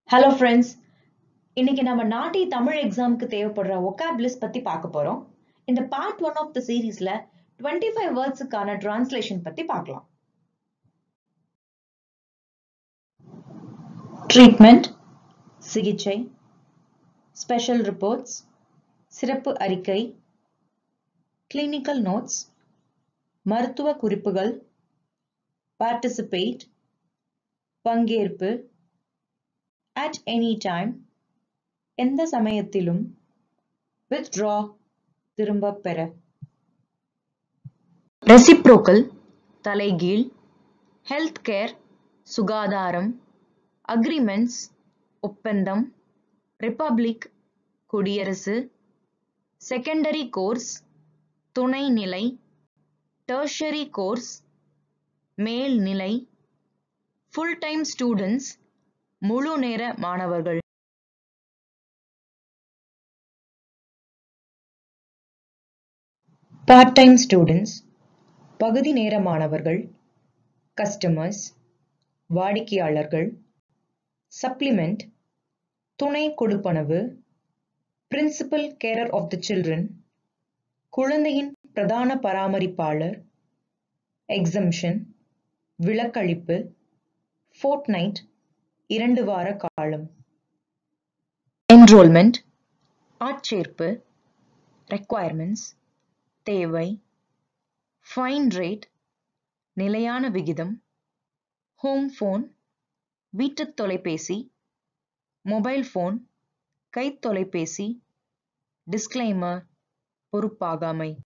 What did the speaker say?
hello friends இன்னைக்கு நம்ம நாட்டி தமிழ் எக்ஸாமுக்கு தேவைப்படுற ஒகாப் லிஸ்ட் பத்தி பார்க்க போறோம் இந்த பார்ட் ஒன் ஆஃப் த சீரீஸ்ல டுவெண்ட்டி ஃபைவ் வேர்ட்ஸுக்கான டிரான்ஸ்லேஷன் பத்தி பார்க்கலாம் ட்ரீட்மெண்ட் சிகிச்சை ஸ்பெஷல் ரிப்போர்ட்ஸ் சிறப்பு அறிக்கை கிளினிக்கல் நோட்ஸ் மருத்துவ குறிப்புகள் பார்ட்டிசிபேட் பங்கேற்பு at any time எந்த சமயத்திலும் withdraw திரும்பப் பெற ரெசிப்ரோக்கல் தலைகீழ் ஹெல்த் கேர் சுகாதாரம் அக்ரிமெண்ட்ஸ் ஒப்பந்தம் ரிப்பப்ளிக் குடியரசு செகண்டரி கோர்ஸ் துணைநிலை டெர்ஷரி கோர்ஸ் மேல்நிலை ஃபுல் டைம் ஸ்டூடெண்ட்ஸ் முழு நேர மாணவர்கள் பார்ட் டைம் ஸ்டூடெண்ட்ஸ் பகுதி நேர மாணவர்கள் கஸ்டமர்ஸ் வாடிக்கையாளர்கள் சப்ளிமெண்ட் துணை கொடுப்பனவு principal carer of the children குழந்தையின் பிரதான பராமரிப்பாளர் எக்ஸம்ஷன் விலக்களிப்பு ஃபோர்ட்நைட் இரண்டு வார காலம் என்ரோல்மெண்ட் ஆட்சேர்ப்பு ரெக்குவயர்மெண்ட்ஸ் தேவை ஃபைன் ரேட் நிலையான விகிதம் ஹோம் ஃபோன் வீட்டுத் தொலைபேசி மொபைல் ஃபோன் கைத்தொலைபேசி டிஸ்க்ளைமர் பொறுப்பாகாமை